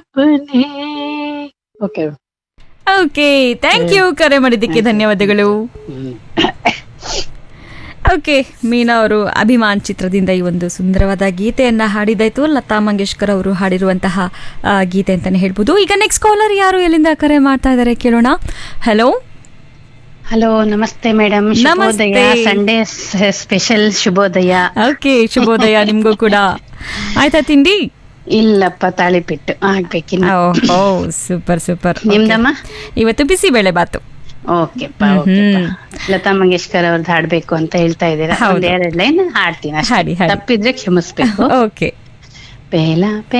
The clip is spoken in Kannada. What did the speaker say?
ಸಪನೆ ಓಕೆ ಓಕೆ ಥ್ಯಾಂಕ್ ಯು ಕರೆ ಮಾಡಿದ್ದಕ್ಕೆ ಧನ್ಯವಾದಗಳು ಹ್ಮ್ ಓಕೆ ಮೀನಾ ಅವರು ಅಭಿಮಾನ್ ಚಿತ್ರದಿಂದ ಈ ಒಂದು ಸುಂದರವಾದ ಗೀತೆಯನ್ನ ಹಾಡಿದಾಯ್ತು ಲತಾ ಮಂಗೇಶ್ಕರ್ ಅವರು ಹಾಡಿರುವಂತಹ ಆ, ಗೀತೆ ಅಂತಾನೆ ಹೇಳ್ಬೋದು ಈಗ ನೆಕ್ಸ್ಟ್ ಕಾಲರ್ ಯಾರು ಎಲ್ಲಿಂದ ಕರೆ ಮಾಡ್ತಾ ಇದ್ದಾರೆ ಕೇಳೋಣ ಹಲೋ ಹಲೋ ನಮಸ್ತೆ ಮೇಡಮ್ ನಮಸ್ತೆ. ಶುಭೋದಯ ಸಂಡೇ ಸ್ಪೆಷಲ್ ಶುಭೋದಯ ಓಕೆ ಶುಭೋದಯ ನಿಮ್ಗೂ ಕೂಡ ಆಯ್ತಾ ತಿಂಡಿ ಇಲ್ಲಪ್ಪ ತಾಳಿಪಿಟ್ಟು ಆಗ್ಬೇಕಿನ್ನ ಓ ಸೂಪರ್ ಸೂಪರ್ ನಿಮ್ದಮ್ಮ ಇವತ್ತು ಬಿಸಿ ಬೇಳೆ ಬಾತು ಓಕೆಪ್ಪ ಓಕೆಪ್ಪ ಲತಾ ಮಂಗೇಶ್ಕರ್ ಅವ್ರದ್ದು ಹಾಡ್ಬೇಕು ಅಂತ ಹೇಳ್ತಾ ಇದ್ದೀರಾ ಹೌದು. ಒಂದ್ ಎರಡ್ ಲೈನ್ ಹಾಡ್ತೀನಿ ಅಷ್ಟೇ. ಹಾಡಿ, ಹಾಡಿ. ತಪ್ಪಿದ್ರೆ ಕ್ಷಮಿಸ್ಬೇಕು ಓಕೆ ಪೇಲಾ